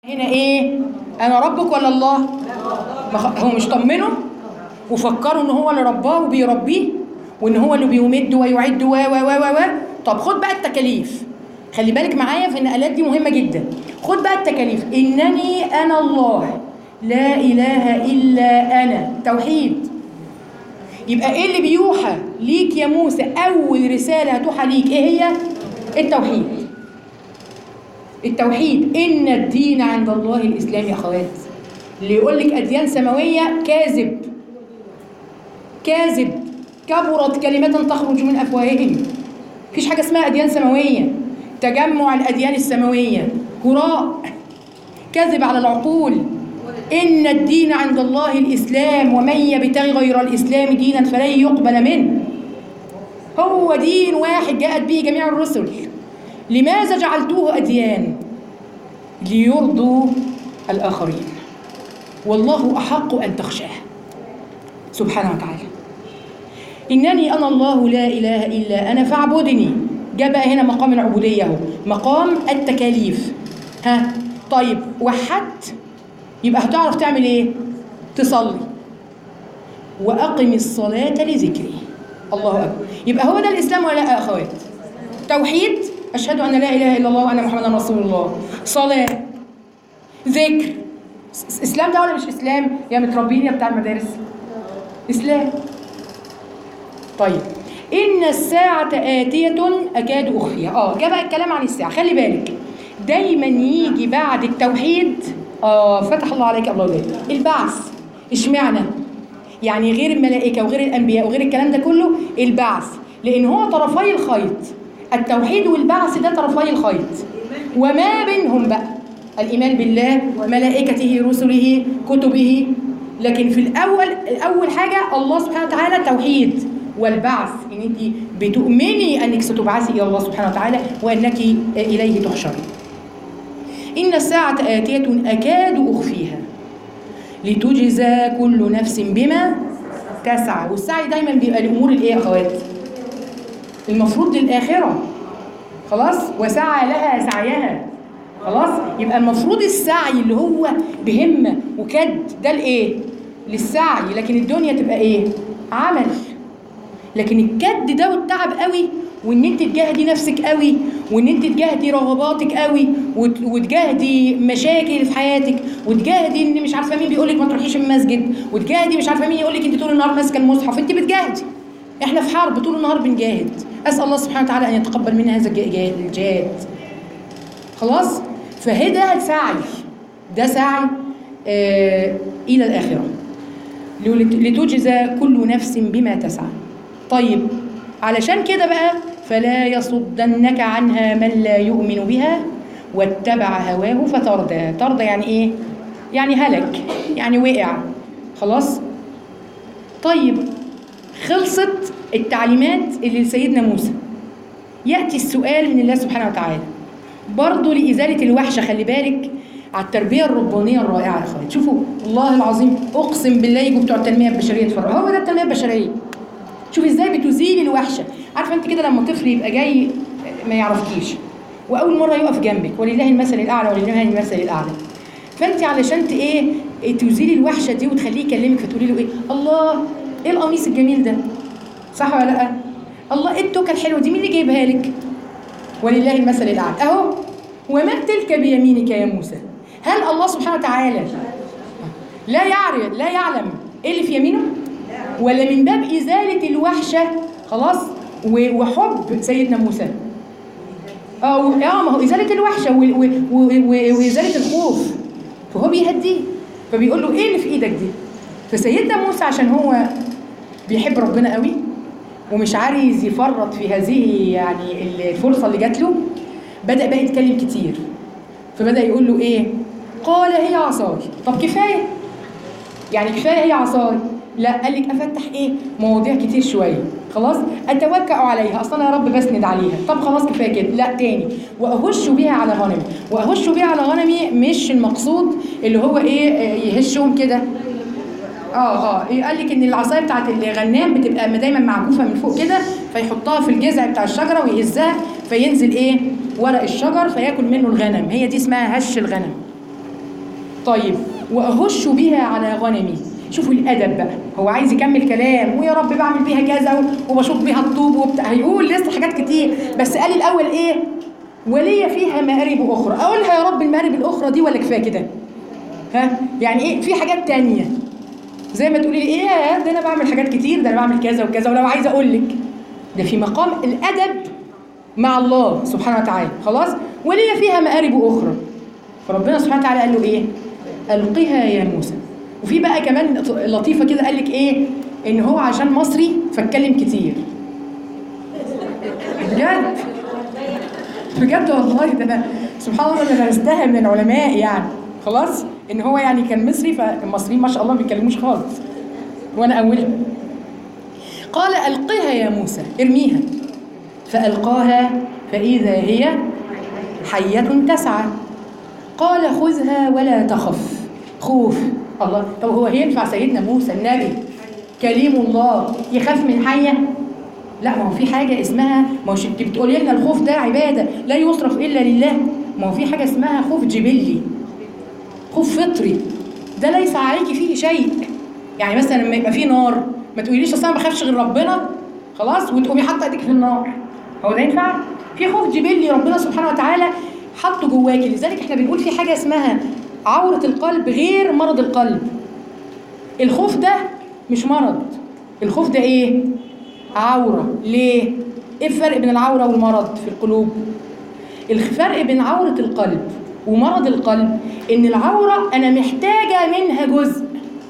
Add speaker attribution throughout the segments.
Speaker 1: هنا ايه انا ربك ولا الله ما خ- هو مش طمنه وفكروا ان هو اللي رباه وبيربيه وان هو اللي بيمد ويعد و و و و و طب خد بقى التكاليف خلي بالك معايا في النقلات دي مهمه جدا خد بقى التكاليف انني انا الله لا اله الا انا توحيد يبقى ايه اللي بيوحى ليك يا موسى اول رساله هتوحى ليك ايه هي التوحيد التوحيد ان الدين عند الله الاسلام يا اخوات اللي يقول لك اديان سماويه كاذب كاذب كبرت كلمة تخرج من أفواههم مفيش حاجة اسمها أديان سماوية تجمع الأديان السماوية هراء كذب على العقول إن الدين عند الله الإسلام ومن يبتغي غير الإسلام دينا فلن يقبل منه هو دين واحد جاءت به جميع الرسل لماذا جعلتوه أديان ليرضوا الآخرين والله أحق أن تخشاه سبحانه وتعالى إنني أنا الله لا إله إلا أنا فاعبدني جاء بقى هنا مقام العبودية اهو مقام التكاليف ها طيب وحدت يبقى هتعرف تعمل إيه تصلي وأقم الصلاة لذكري الله أكبر يبقى هو ده الإسلام ولا لا يا أخوات توحيد أشهد أن لا إله إلا الله وأن محمدا رسول الله صلاة ذكر س- إسلام ده ولا مش إسلام يا متربين يا بتاع المدارس إسلام طيب إن الساعة آتية أكاد أخفيها آه جاء بقى الكلام عن الساعة خلي بالك دايما يجي بعد التوحيد آه فتح الله عليك الله يبارك البعث اشمعنى يعني غير الملائكة وغير الأنبياء وغير الكلام ده كله البعث لأن هو طرفي الخيط التوحيد والبعث ده طرفي الخيط وما بينهم بقى الإيمان بالله ملائكته رسله كتبه لكن في الأول أول حاجة الله سبحانه وتعالى توحيد والبعث إن أنت بتؤمني أنك ستبعثي إلى الله سبحانه وتعالى وأنك إليه تحشري إن الساعة آتية أكاد أخفيها لتجزى كل نفس بما تسعى والسعي دايما بيبقى الأمور الإيه يا أخوات؟ المفروض للآخرة خلاص وسعى لها سعيها خلاص يبقى المفروض السعي اللي هو بهمة وكد ده الايه للسعي لكن الدنيا تبقى ايه عمل لكن الكد ده والتعب قوي وان انت تجاهدي نفسك قوي وان انت تجاهدي رغباتك قوي وت- وتجاهدي مشاكل في حياتك وتجاهدي ان مش عارفه مين بيقول لك ما تروحيش المسجد وتجاهدي مش عارفه مين يقول لك انت طول النهار ماسكه المصحف انت بتجاهدي احنا في حرب طول النهار بنجاهد اسال الله سبحانه وتعالى ان يتقبل منا هذا الج- الج- الجهاد خلاص فهي ده سعي ده سعي آه الى الاخره لت- لتجزى كل نفس بما تسعى طيب علشان كده بقى فلا يصدنك عنها من لا يؤمن بها واتبع هواه فتردى ترضى يعني ايه يعني هلك يعني وقع خلاص طيب خلصت التعليمات اللي لسيدنا موسى ياتي السؤال من الله سبحانه وتعالى برضه لازاله الوحشه خلي بالك على التربيه الربانيه الرائعه يا اخوان شوفوا والله العظيم اقسم بالله يجوا بتوع التنميه البشريه يتفرجوا هو ده التنميه البشريه شوف ازاي بتزيل الوحشه عارفه انت كده لما طفل يبقى جاي ما يعرفكيش واول مره يقف جنبك ولله المثل الاعلى ولله المثل الاعلى فانت علشان ت- ايه إيه تزيلي الوحشه دي وتخليه يكلمك فتقولي له ايه الله ايه القميص الجميل ده صح ولا لا الله ايه التوكه الحلوه دي مين اللي جايبها لك ولله المثل الاعلى اهو وما تلك بيمينك يا موسى هل الله سبحانه وتعالى لا يعرف لا يعلم ايه اللي في يمينه ولا من باب ازاله الوحشه خلاص و- وحب سيدنا موسى اه و- اه ما هو ازاله الوحشه و- و- و- و- وازاله الخوف فهو بيهديه فبيقول له ايه اللي في ايدك دي فسيدنا موسى عشان هو بيحب ربنا قوي ومش عايز يفرط في هذه يعني الفرصه اللي جات له بدا بقى يتكلم كتير فبدا يقول له ايه قال هي عصاي طب كفايه يعني كفايه هي عصاي لا قال لك افتح ايه مواضيع كتير شويه خلاص اتوكا عليها اصلا يا رب بسند عليها طب خلاص كفايه كده لا تاني واهش بيها على غنمي واهش بيها على غنمي مش المقصود اللي هو ايه آه، يهشهم كده اه اه إيه قال لك ان العصايه بتاعت الغنام بتبقى دايما معكوفه من فوق كده فيحطها في الجذع بتاع الشجره ويهزها فينزل ايه ورق الشجر فياكل منه الغنم هي دي اسمها هش الغنم طيب واهش بها على غنمي شوفوا الادب بقى هو عايز يكمل كلام ويا رب بعمل بيها كذا وبشوط بيها الطوب وبتاع هيقول لسه حاجات كتير بس قال الاول ايه ولي فيها مآرب اخرى اقولها يا رب المآرب الاخرى دي ولا كفايه كده ها يعني ايه في حاجات تانية زي ما تقولي لي ايه يا ده انا بعمل حاجات كتير ده انا بعمل كذا وكذا ولو عايزه اقول لك ده في مقام الادب مع الله سبحانه وتعالى خلاص ولي فيها مآرب اخرى فربنا سبحانه وتعالى قال له ايه القها يا موسى وفي بقى كمان لطيفه كده قال لك ايه ان هو عشان مصري فاتكلم كتير بجد بجد والله ده انا سبحان الله ده انا درستها من العلماء يعني خلاص ان هو يعني كان مصري فالمصريين ما شاء الله ما بيتكلموش خالص وانا اولها قال القها يا موسى ارميها فالقاها فاذا هي حيه تسعى قال خذها ولا تخف خوف الله طب هو ينفع سيدنا موسى النبي كليم الله يخاف من حيه لا ما هو في حاجه اسمها ما هو انت بتقولي لنا الخوف ده عباده لا يصرف الا لله ما هو في حاجه اسمها خوف جبلي خوف فطري ده ليس عليك فيه شيء يعني مثلا لما يبقى في نار ما تقوليش اصل انا ما بخافش غير ربنا خلاص وتقومي حاطه ايدك في النار هو ده ينفع في خوف جبلي ربنا سبحانه وتعالى حطه جواكي لذلك احنا بنقول في حاجه اسمها عوره القلب غير مرض القلب الخوف ده مش مرض الخوف ده ايه عوره ليه ايه الفرق بين العوره والمرض في القلوب الفرق بين عوره القلب ومرض القلب ان العوره انا محتاجه منها جزء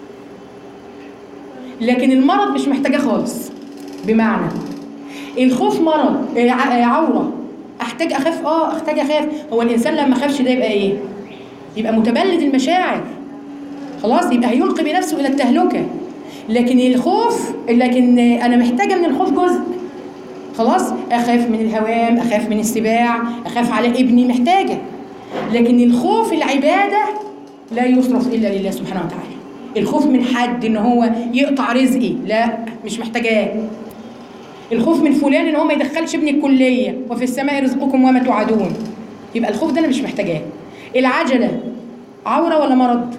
Speaker 1: لكن المرض مش محتاجاه خالص بمعنى الخوف مرض آه، ع- آه، عوره احتاج اخاف اه احتاج اخاف هو الانسان لما خافش ده يبقى ايه يبقى متبلد المشاعر خلاص يبقى هيلقي بنفسه الى التهلكه لكن الخوف لكن آه، انا محتاجه من الخوف جزء خلاص اخاف من الهوام اخاف من السباع اخاف على ابني محتاجه لكن الخوف العباده لا يصرف الا لله سبحانه وتعالى الخوف من حد ان هو يقطع رزقي لا مش محتاجاه الخوف من فلان ان هو ما يدخلش ابني الكليه وفي السماء رزقكم وما توعدون يبقى الخوف ده انا مش محتاجاه العجله عوره ولا مرض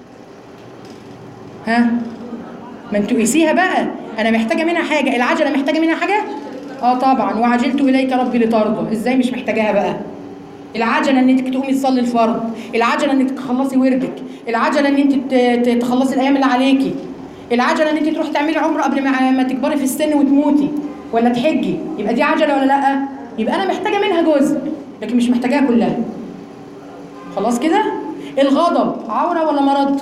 Speaker 1: ها ما انتوا قيسيها بقى انا محتاجه منها حاجه العجله محتاجه منها حاجه اه طبعا وعجلت اليك ربي لترضى ازاي مش محتاجاها بقى العجله ان انت تقومي تصلي الفرض العجله ان انت تخلصي وردك العجله ان انت ت- ت- تخلصي الايام اللي عليكي العجله ان انت تروحي تعملي عمره قبل ما ما تكبري في السن وتموتي ولا تحجي يبقى دي عجله ولا لا يبقى انا محتاجه منها جزء لكن مش محتاجاها كلها خلاص كده الغضب عوره ولا مرض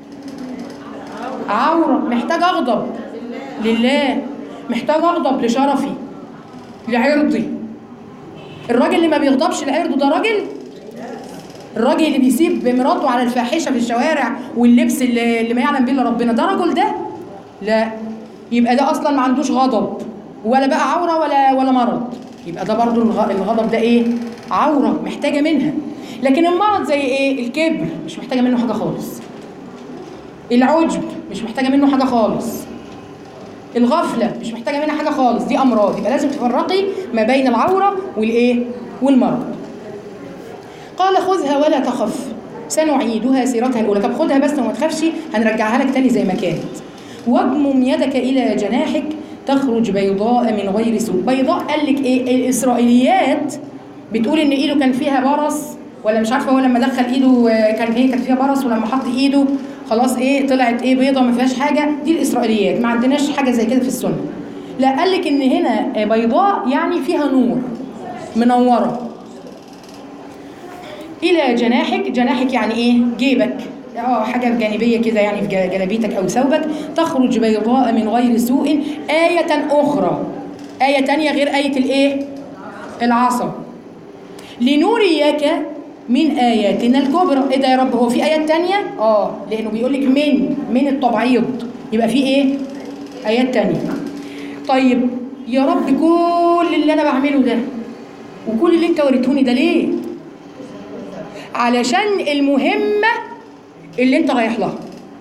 Speaker 1: عوره محتاج اغضب لله محتاج اغضب لشرفي لعرضي الراجل اللي ما بيغضبش لعرضه ده راجل الراجل اللي بيسيب مراته على الفاحشه في الشوارع واللبس اللي, اللي ما يعلم به الا ربنا ده رجل ده لا يبقى ده اصلا ما عندوش غضب ولا بقى عوره ولا ولا مرض يبقى ده برضو الغ- الغضب ده ايه عوره محتاجه منها لكن المرض زي ايه الكبر مش محتاجه منه حاجه خالص العجب مش محتاجه منه حاجه خالص الغفله مش محتاجه منها حاجه خالص دي امراض يبقى لازم تفرقي ما بين العوره والايه والمرض قال خذها ولا تخف سنعيدها سيرتها الاولى طب خدها بس وما تخافش هنرجعها لك تاني زي ما كانت واضمم يدك الى جناحك تخرج بيضاء من غير سوء بيضاء قال لك ايه الاسرائيليات بتقول ان ايده كان فيها برص ولا مش عارفه هو لما دخل ايده آه، كان هي كانت فيها برص ولما حط ايده خلاص ايه طلعت ايه بيضه ما فيهاش حاجه دي الاسرائيليات ما عندناش حاجه زي كده في السنه لا قال لك ان هنا آه، بيضاء يعني فيها نور منوره الى جناحك جناحك يعني ايه جيبك اه حاجه جانبيه كده يعني في جل- جلابيتك او ثوبك تخرج بيضاء من غير سوء آية أخرى آية تانية غير آية الإيه؟ العصا لنريك من آياتنا الكبرى إيه ده يا رب هو في آيات تانية؟ آه لأنه بيقول لك من من التبعيض يبقى في إيه؟ آيات تانية طيب يا رب كل اللي أنا بعمله ده وكل اللي أنت وريتهوني ده ليه؟ علشان المهمة اللي أنت رايح لها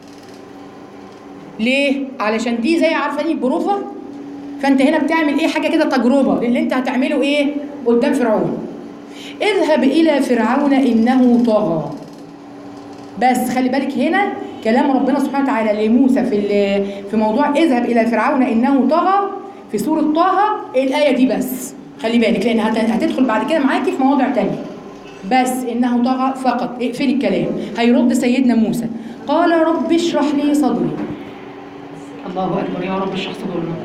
Speaker 1: ليه؟ علشان دي زي عارفاني بروفة فانت هنا بتعمل ايه حاجه كده تجربه للي انت هتعمله ايه قدام فرعون اذهب الى فرعون انه طغى بس خلي بالك هنا كلام ربنا سبحانه وتعالى لموسى في ال- في موضوع اذهب الى فرعون انه طغى في سوره طه الايه دي بس خلي بالك لان هت- هتدخل بعد كده معاكي في مواضع تانية بس انه طغى فقط اقفلي الكلام هيرد سيدنا موسى قال رب اشرح لي صدري الله اكبر يا رب اشرح صدورنا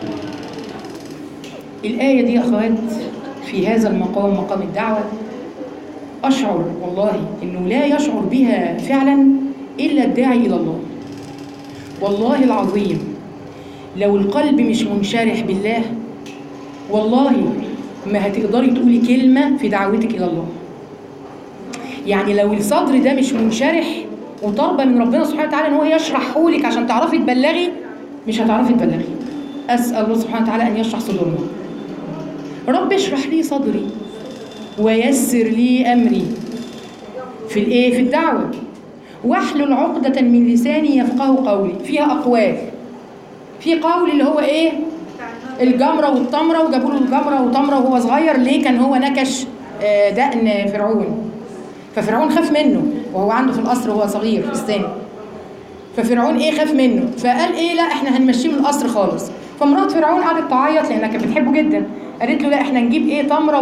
Speaker 1: الآية دي يا أخوات في هذا المقام مقام الدعوة أشعر والله إنه لا يشعر بها فعلا إلا الداعي إلى الله والله العظيم لو القلب مش منشرح بالله والله ما هتقدري تقولي كلمة في دعوتك إلى الله يعني لو الصدر ده مش منشرح وطالبة من ربنا سبحانه وتعالى إن هو يشرحه لك عشان تعرفي تبلغي مش هتعرفي تبلغي أسأل الله سبحانه وتعالى أن يشرح صدورنا رب اشرح لي صدري ويسر لي امري في الايه في الدعوه واحلل عقدة من لساني يفقه قولي فيها اقوال في قول اللي هو ايه الجمرة والتمرة وجابوا له الجمرة وتمرة وهو صغير ليه كان هو نكش آه، دقن فرعون ففرعون خاف منه وهو عنده في القصر وهو صغير في السن ففرعون ايه خاف منه فقال ايه لا احنا هنمشيه من القصر خالص فمرات فرعون قعدت تعيط لانها كانت بتحبه جدا قالت له لا احنا نجيب ايه تمره